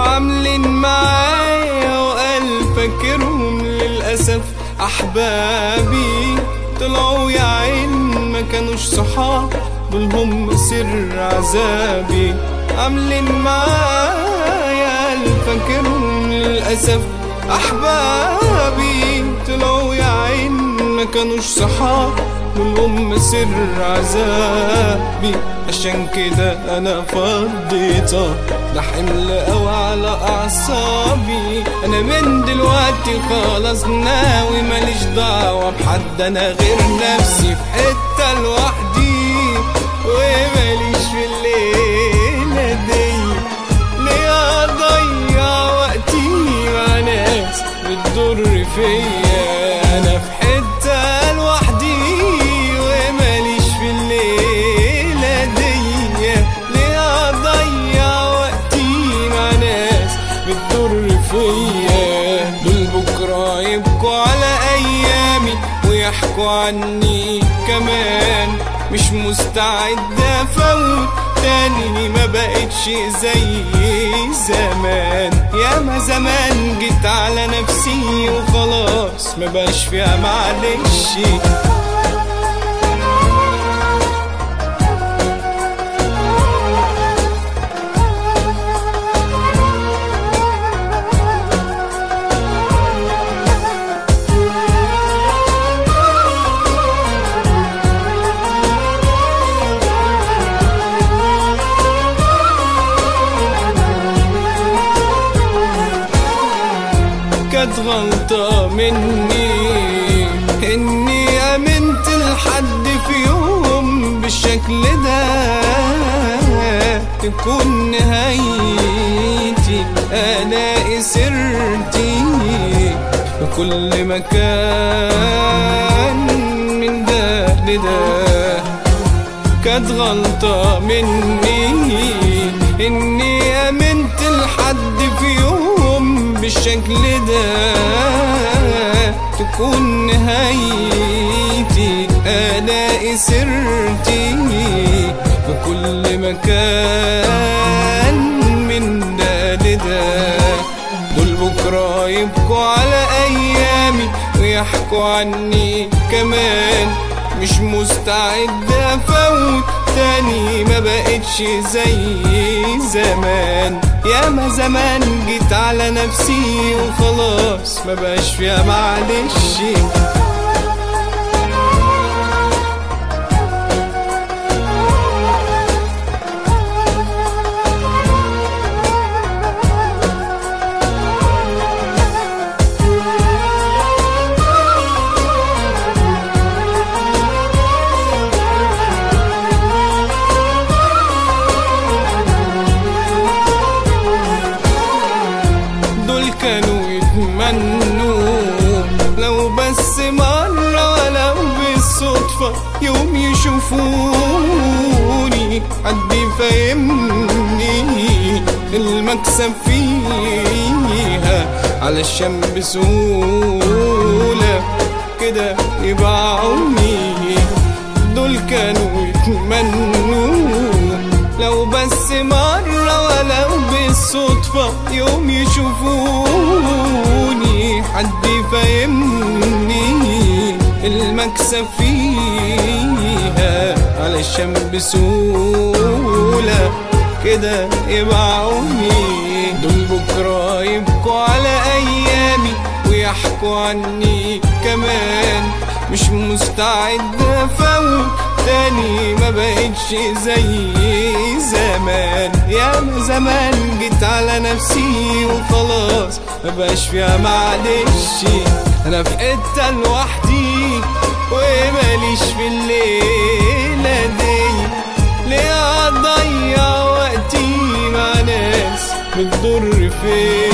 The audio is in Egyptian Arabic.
عاملين معايا وقال فاكرهم للأسف أحبابي طلعوا يا عين ما كانوش صحاب دول هم سر عذابي عاملين معايا قال فاكرهم للأسف أحبابي طلعوا يا عين ما كانوش صحاب دول هم سر عذابي عشان كده انا فضيتها ده حمل قوي على اعصابي انا من دلوقتي خلاص ناوي ماليش دعوه بحد انا غير نفسي في حته لوحدي وماليش في الليله دي ليه اضيع وقتي مع ناس بتضر فيا انا في حته لوحدي وماليش في الليله دي ليه اضيع وقتي مع ناس بتضر فيا دول بكره يبكوا على ايامي ويحكوا عني كمان مش مستعد افوت تاني ما بقتش زي زمان يا ما زمان جيت على نفسي وخلاص ما بقاش فيها معلش كانت غلطة مني إني آمنت لحد في يوم بالشكل ده تكون نهايتي ألاقي سيرتي في كل مكان من ده لده كانت غلطة مني إني آمنت لحد في يوم بالشكل ده تكون نهايتي ألاقي سيرتي في كل مكان من ده لده دول بكرة يبكوا على أيامي ويحكوا عني كمان مش مستعد أفوت تاني ما بقتش زي زمان يا ما زمان جيت على نفسي وخلاص ما بقاش فيها معلش دول كانوا يتمنوا لو بس مرة ولو بالصدفة يوم يشوفوني حد يفهمني المكسب فيها علشان بسهولة كده يباعوني دول كانوا يتمنوا لو بس مرة ولو بالصدفة يوم يشوفوني حد يفهمني المكسب فيها علشان بسهولة كده يباعوني دول بكرة يبكوا على أيامي ويحكوا عني كمان مش مستعد أفوت تاني ما بقتش زي زمان يا ما زمان جيت على نفسي وخلاص ما بقاش فيها معلش انا في حته لوحدي وماليش في الليله دي ليه اضيع وقتي مع ناس بتضر فيا